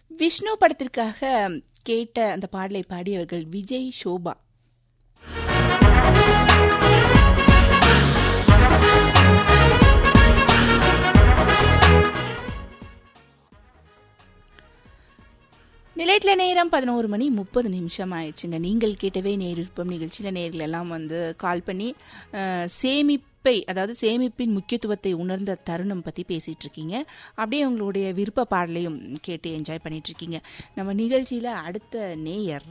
விஷ்ணு படத்திற்காக கேட்ட அந்த பாடலை பாடியவர்கள் விஜய் சோபா நிலையத்தில் நேரம் பதினோரு மணி முப்பது நிமிஷம் ஆயிடுச்சுங்க நீங்கள் கேட்டவே நேரிருப்பம் நிகழ்ச்சியில் நேரில் எல்லாம் வந்து கால் பண்ணி அஹ், சேமிப்பை அதாவது சேமிப்பின் முக்கியத்துவத்தை உணர்ந்த தருணம் பற்றி பேசிகிட்டு இருக்கீங்க அப்படியே உங்களுடைய விருப்ப பாடலையும் கேட்டு என்ஜாய் பண்ணிட்டு இருக்கீங்க நம்ம நிகழ்ச்சியில் அடுத்த நேயர்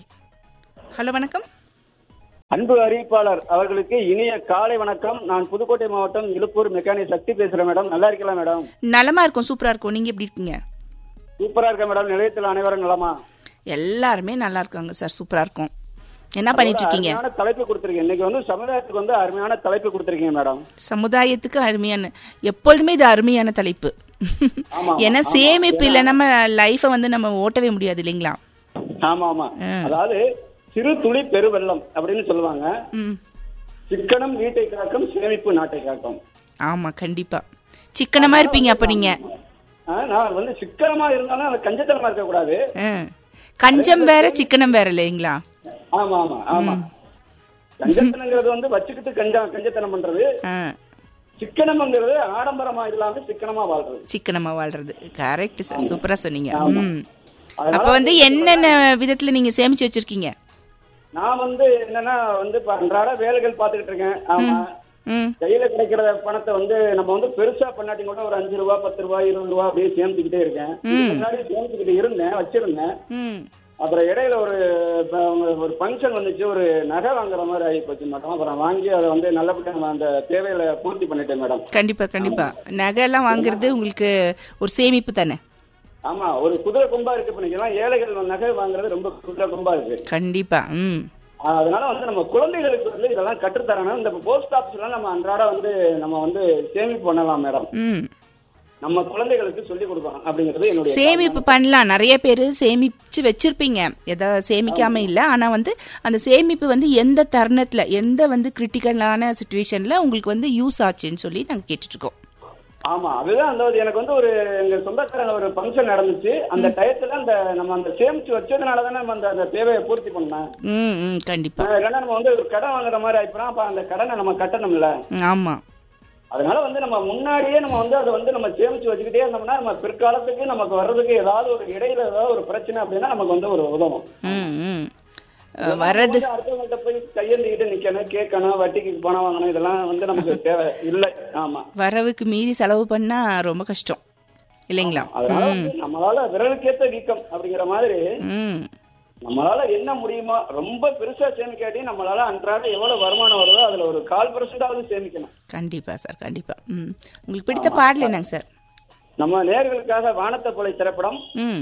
ஹலோ வணக்கம் அன்பு அறிவிப்பாளர் அவர்களுக்கு இனிய காலை வணக்கம் நான் புதுக்கோட்டை மாவட்டம் இலுப்பூர் மெக்கானிக் சக்தி பேசுறேன் மேடம் நல்லா இருக்கலாம் மேடம் நலமா இருக்கும் சூப்பரா இருக்கும் நீங்க எப்படி இருக்கீங்க சூப்பரா இருக்க மேடம் நிலையத்தில் அனைவரும் நலமா எல்லாருமே நல்லா இருக்காங்க சார் சூப்பரா இருக்கும் என்ன பண்ணிட்டு இருக்கீங்க அருமையான தலைப்பு கொடுத்துருக்கீங்க இன்னைக்கு வந்து சமுதாயத்துக்கு வந்து அருமையான தலைப்பு கொடுத்துருக்கீங்க மேடம் சமுதாயத்துக்கு அருமையான எப்பொழுதுமே இது அருமையான தலைப்பு ஆமா, ஏன்னா ஆமா. சேமிப்பு இல்ல நம்ம லைஃபை வந்து நம்ம ஓட்டவே முடியாது இல்லைங்களா ஆமா ஆமா ம். அதாவது சிறு துளி பெருவெள்ளம் அப்படின்னு சொல்லுவாங்க ம் சிக்கனம் வீட்டை காக்கும் சேமிப்பு நாட்டை காக்கும் ஆமா கண்டிப்பா சிக்கனமா இருப்பீங்க அப்ப நீங்க ஆ, நான் வந்து சிக்கனமா இருந்தாலும் அது கஞ்சத்தனமா இருக்க கூடாது ஆ. கஞ்சம் வேற சிக்கனம் வேற இல்லைங்களா ஆமா ஆமா ஆமா கஞ்சத்தனங்கிறது வந்து வச்சுக்கிட்டு கஞ்சா கஞ்சத்தனம் பண்றது ஆ. சிக்கனம்ங்கிறது ஆடம்பரமா இல்லாம சிக்கனமா வாழ்றது சிக்கனமா வாழ்றது கரெக்ட் சார் சூப்பரா சொன்னீங்க ம் அதனால அப்ப வந்து என்னென்ன விதத்துல நீங்க சேமிச்சு வச்சிருக்கீங்க நான் வந்து என்னன்னா வந்து இப்ப அன்றாட வேலைகள் பாத்துக்கிட்டு இருக்கேன் ஆமா ம் கையில கிடைக்கிற பணத்தை வந்து நம்ம வந்து பெருசா பண்ணாட்டி கூட ஒரு அஞ்சு ரூபா பத்து ரூபா இருபது ரூபா அப்படியே சேமிச்சுக்கிட்டே இருக்கேன் இதுக்கு முன்னாடி சேமிச்சுக்கிட்டு இருந்தேன் வச்சிருந்தேன் ம் அப்புறம் இடையில ஒரு இப்ப அவங்க ஒரு ஃபங்க்ஷன் வந்துச்சு ஒரு நகை வாங்குற மாதிரி ஆகி போச்சு மேடம் அப்புறம் வாங்கி அதை வந்து நல்லபடியா நம்ம அந்த தேவைகளை பூர்த்தி பண்ணிட்டேன் மேடம் கண்டிப்பா கண்டிப்பா நகை எல்லாம் வாங்குறது உங்களுக்கு ஒரு சேமிப்பு தானே ஆமா ஒரு குதிரை கொம்பா இருக்கு பண்ணிக்கலாம் ஏழைகள் நகை வாங்குறது ரொம்ப குதிரை கொம்பா இருக்கு கண்டிப்பா ம் அதனால வந்து நம்ம குழந்தைகளுக்கு வந்து இதெல்லாம் கற்றுத்தரணும் இந்த போஸ்ட் ஆஃபீஸ்ல நம்ம அன்றாட வந்து நம்ம வந்து சேமிப்பு பண்ணலாம் மேடம் ம் நம்ம குழந்தைகளுக்கு சொல்லி கொடுக்கணும் அப்படிங்கிறது என்னுடைய சேமிப்பு பண்ணலாம் நிறைய பேர் சேமிச்சு வச்சிருப்பீங்க ஏதாவது சேமிக்காம இல்ல ஆனா வந்து அந்த சேமிப்பு வந்து எந்த தருணத்துல எந்த வந்து கிரிட்டிக்கலான சுச்சுவேஷன்ல உங்களுக்கு வந்து யூஸ் ஆச்சுன்னு சொல்லி நாங்க கேட்டுட்டு இருக்கோம் ஆமா அதுதான் அந்த ஒரு- எனக்கு வந்து ஒரு எங்க சொந்தக்காரங்க ஒரு ஃபங்க்ஷன் நடந்துச்சு அந்த டயத்துல அந்த நம்ம அந்த சேமிச்சு வச்சதுனால தானே நம்ம அந்த அந்த தேவையை பூர்த்தி பண்ணோம் ம் ம் கண்டிப்பா ஆஹ் இல்லைன்னா நம்ம வந்து ஒரு கடன் வாங்குற மாதிரி ஆயிப்போம் அப்ப அந்த கடனை நம்ம கட்டணும்ல ஆமா அதனால வந்து நம்ம முன்னாடியே நம்ம வந்து அதை வந்து நம்ம சேமிச்சு வச்சுக்கிட்டே இருந்தோம்னா நம்ம பிற்காலத்துக்கு நமக்கு வர்றதுக்கு ஏதாவது ஒரு இடையில ஏதாவது ஒரு பிரச்சனை அப்படின்னா நமக்கு வந்து ஒரு உதவும் ம் ம் அஹ், வர்றது வந்து அடுத்தவங்கள்ட்ட போய் கையேந்திக்கிட்டு நிக்கணும் கேட்கணும் வட்டிக்கு பணம் வாங்கணும் இதெல்லாம் வந்து நமக்கு தேவை இல்லை ஆமா வரவுக்கு மீறி செலவு பண்ணா ரொம்ப கஷ்டம் இல்லைங்களா அதனால வந்து நம்மளால விரலுக்கேத்த வீக்கம் அப்படிங்கிற மாதிரி ம் நம்மளால என்ன முடியுமோ ரொம்ப பெருசா சேமிக்காட்டி நம்மளால அன்றாட எவ்வளவு வருமானம் வருதோ அதுல ஒரு கால் பர்சன்டாவது சேமிக்கணும் கண்டிப்பா சார் கண்டிப்பா ம் உங்களுக்கு பிடித்த பாடல் என்னங்க சார் நம்ம நேர்களுக்காக வானத்தை போலை திரைப்படம் ம்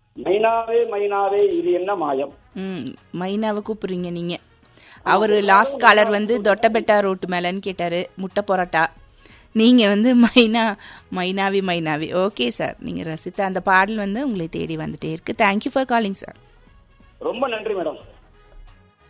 மைனாவே மைனாவே இது என்ன மாயம் ம் மைனாவை கூப்பிடுறீங்க நீங்க அவர் லாஸ்ட் காலர் வந்து தொட்டபெட்டா ரோட்டு மேலன்னு கேட்டாரு முட்டை பரோட்டா நீங்க வந்து மைனா மைனாவி மைனாவி ஓகே சார் நீங்க ரசித்த அந்த பாடல் வந்து உங்களை தேடி வந்துட்டே இருக்கு தேங்க்யூ ஃபார் காலிங் சார் ரொம்ப நன்றி மேடம்